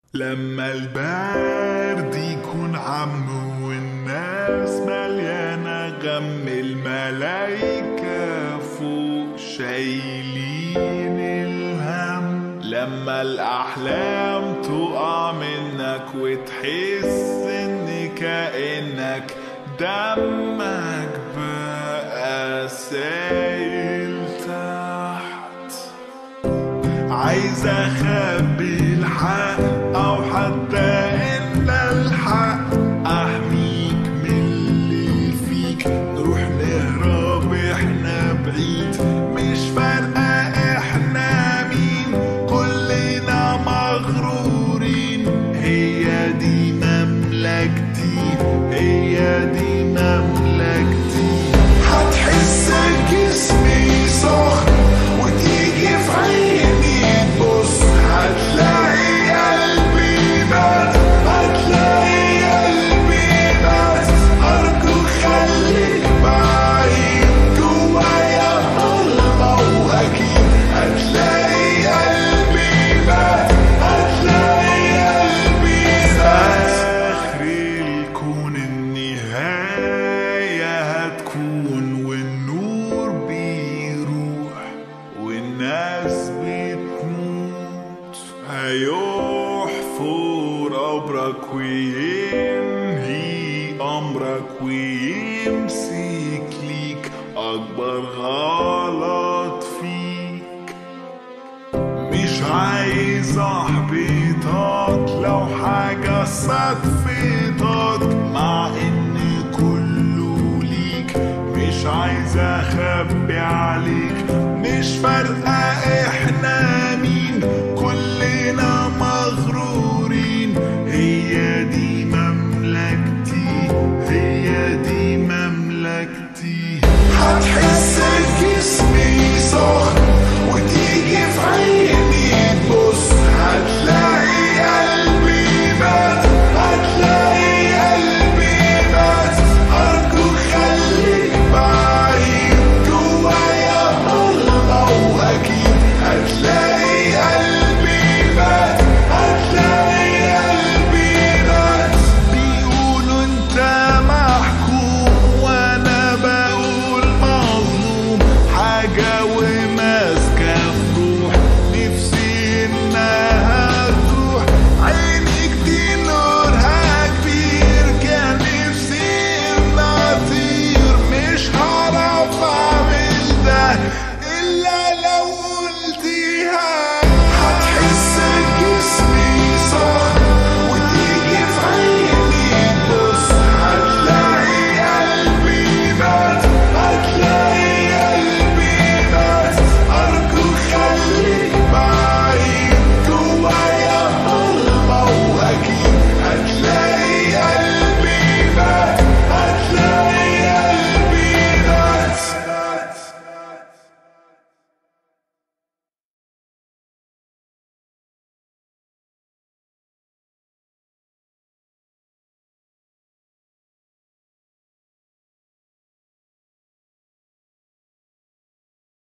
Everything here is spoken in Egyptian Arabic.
لما البرد يكون عم والناس مليانة غم الملايكة فوق شايلين الهم لما الأحلام تقع منك وتحس إن كأنك دمك بقى سايل تحت عايز اخبي الحق او حتى ان الحق احميك من اللي فيك نروح نهرب احنا بعيد مش فارقة احنا مين كلنا مغرورين هي دي مملكتي هي دي مملكتي هتحس جسمي سخن وتيجي في عيني تبص هتلاقي قلبي مات هتلاقي قلبي مات أرجوك خليك بعيد جوايا ضلمة وأكيد هتلاقي قلبي مات هتلاقي قلبي مات آخر الكون النهاية هتكون والنور بيروح والناس بتموت هيحفر قبرك وينهي أمرك ويمسك ليك أكبر غلط فيك مش عايز احبطك لو حاجة صدفتك مع ان كله ليك مش عايز اخبي عليك مش فارقة احنا